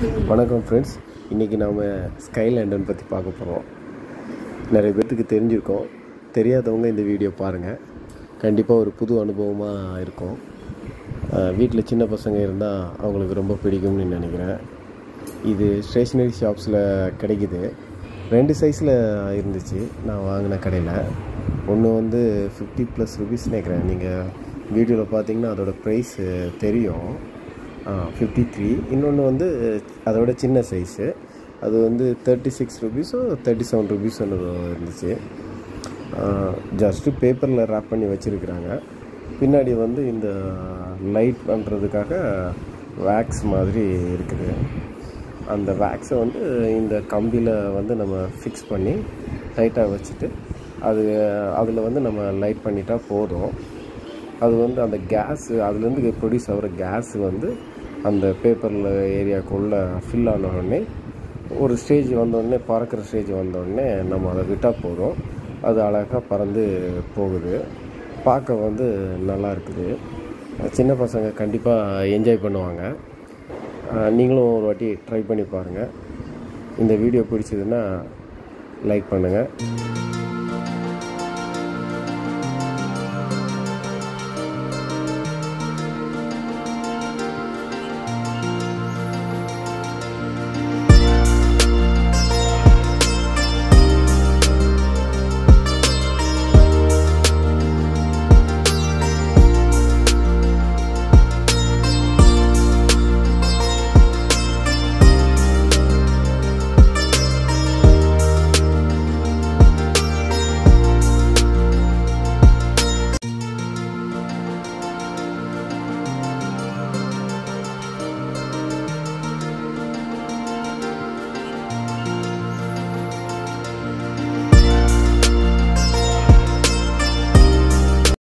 வணக்கம் ஃப்ரெண்ட்ஸ் இன்றைக்கி நாம் ஸ்கைலேண்டன் பற்றி பார்க்க போகிறோம் நிறைய பேர்த்துக்கு தெரிஞ்சிருக்கோம் தெரியாதவங்க இந்த வீடியோ பாருங்கள் கண்டிப்பாக ஒரு புது அனுபவமாக இருக்கும் வீட்டில் சின்ன பசங்க இருந்தால் அவங்களுக்கு ரொம்ப பிடிக்கும்னு நினைக்கிறேன் இது ஸ்டேஷ்னரி ஷாப்ஸில் கிடைக்குது ரெண்டு சைஸில் இருந்துச்சு நான் வாங்கின கடையில் ஒன்று வந்து ஃபிஃப்டி ப்ளஸ் ருபீஸ் நினைக்கிறேன் நீங்கள் வீடியோவில் பார்த்தீங்கன்னா அதோட ப்ரைஸ் தெரியும் ஃபிஃப்டி த்ரீ இன்னொன்று வந்து அதோட சின்ன சைஸு அது வந்து தேர்ட்டி சிக்ஸ் ருபீஸோ தேர்ட்டி செவன் ருபீஸ் ஒன்று இருந்துச்சு ஜஸ்ட்டு பேப்பரில் ரேப் பண்ணி வச்சுருக்குறாங்க பின்னாடி வந்து இந்த லைட் பண்ணுறதுக்காக வேக்ஸ் மாதிரி இருக்குது அந்த வேக்ஸை வந்து இந்த கம்பியில் வந்து நம்ம ஃபிக்ஸ் பண்ணி டைட்டாக வச்சுட்டு அது அதில் வந்து நம்ம லைட் பண்ணிட்டா போதும் அது வந்து அந்த கேஸு அதுலேருந்து ப்ரொடியூஸ் ஆகிற கேஸ் வந்து அந்த பேப்பரில் ஏரியாக்குள்ளே ஃபில் ஆன உடனே ஒரு ஸ்டேஜ் வந்தோடனே பறக்கிற ஸ்டேஜ் வந்தோடனே நம்ம அதை விட்டால் போதும் அது அழகாக பறந்து போகுது பார்க்க வந்து நல்லா இருக்குது சின்ன பசங்க கண்டிப்பாக என்ஜாய் பண்ணுவாங்க நீங்களும் ஒரு வாட்டி ட்ரை பண்ணி பாருங்கள் இந்த வீடியோ பிடிச்சதுன்னா லைக் பண்ணுங்கள்